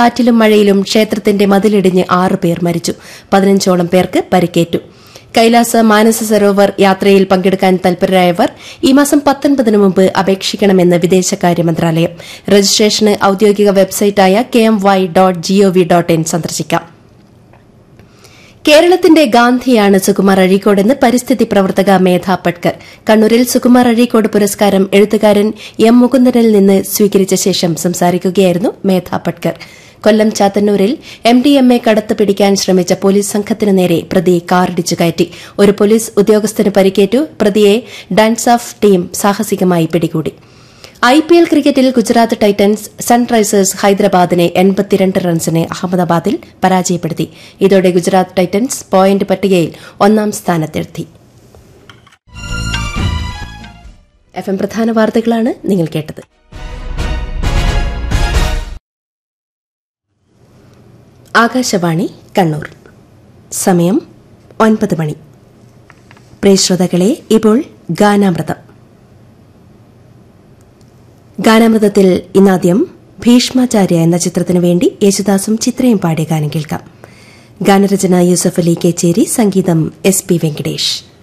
കാറ്റിലും മഴയിലും ക്ഷേത്രത്തിന്റെ മതിലിടിഞ്ഞ് ആറ് പേർ മരിച്ചു പതിനഞ്ചോളം പേർക്ക് പരിക്കേറ്റു കൈലാസ മാനസ സരോവർ യാത്രയിൽ പങ്കെടുക്കാൻ തൽപരരായവർ ഈ മാസം പത്തൊൻപതിന് മുമ്പ് അപേക്ഷിക്കണമെന്ന് വിദേശകാര്യ മന്ത്രാലയം രജിസ്ട്രേഷന് ഔദ്യോഗിക വെബ്സൈറ്റായ K M Y dot G O V dot in സന്ദർശിക്കാം കേരളത്തിന്റെ ഗാന്ധിയാണ് സുകുമാർ അഴീക്കോടെന്ന് പരിസ്ഥിതി പ്രവർത്തക മേധ പട്കർ കണ്ണൂരിൽ സുകുമാർ അഴീക്കോട് പുരസ്കാരം എഴുത്തുകാരൻ എം മുകുന്ദനിൽ നിന്ന് സ്വീകരിച്ച ശേഷം സംസാരിക്കുകയായിരുന്നു മേധ പട്കർ കൊല്ലം ചാത്തന്നൂരിൽ എം ഡി എം എ കടത്ത് പിടിക്കാൻ ശ്രമിച്ച പോലീസ് സംഘത്തിനു നേരെ പ്രതി കാറിടിച്ചു കയറ്റി ഒരു പോലീസ് ഉദ്യോഗസ്ഥന് പരിക്കേറ്റു പ്രതിയെ ഡാൻസ് ഓഫ് ടീം സാഹസികമായി പിടികൂടി ഐ പി എൽ ക്രിക്കറ്റിൽ ഗുജറാത്ത് ടൈറ്റൻസ് സൺറൈസേഴ്സ് ഹൈദരാബാദിനെ എൺപത്തിരണ്ട് റൺസിന് അഹമ്മദാബാദിൽ പരാജയപ്പെടുത്തി ഇതോടെ ഗുജറാത്ത് ടൈറ്റൻസ് പോയിന്റ് പട്ടികയിൽ ഒന്നാം സ്ഥാനത്തെത്തി എഫ് എം പ്രധാന വാർത്തകളാണ് നിങ്ങൾ കേട്ടത് ആകാശവാണി കണ്ണൂർ സമയം ഒൻപത് മണി പ്രിയ ശ്രോതാക്കളെ ഇപ്പോൾ ഗാനാമൃതം ഗാനാമൃതത്തിൽ ഇന്നാദ്യം ഭീഷ്മാചാര്യ എന്ന ചിത്രത്തിനു വേണ്ടി യേശുദാസും ചിത്രയും പാടിയ ഗാനം കേൾക്കാം ഗാനരചന യൂസഫ് അലി കേച്ചേരി സംഗീതം എസ് പി വെങ്കടേഷ്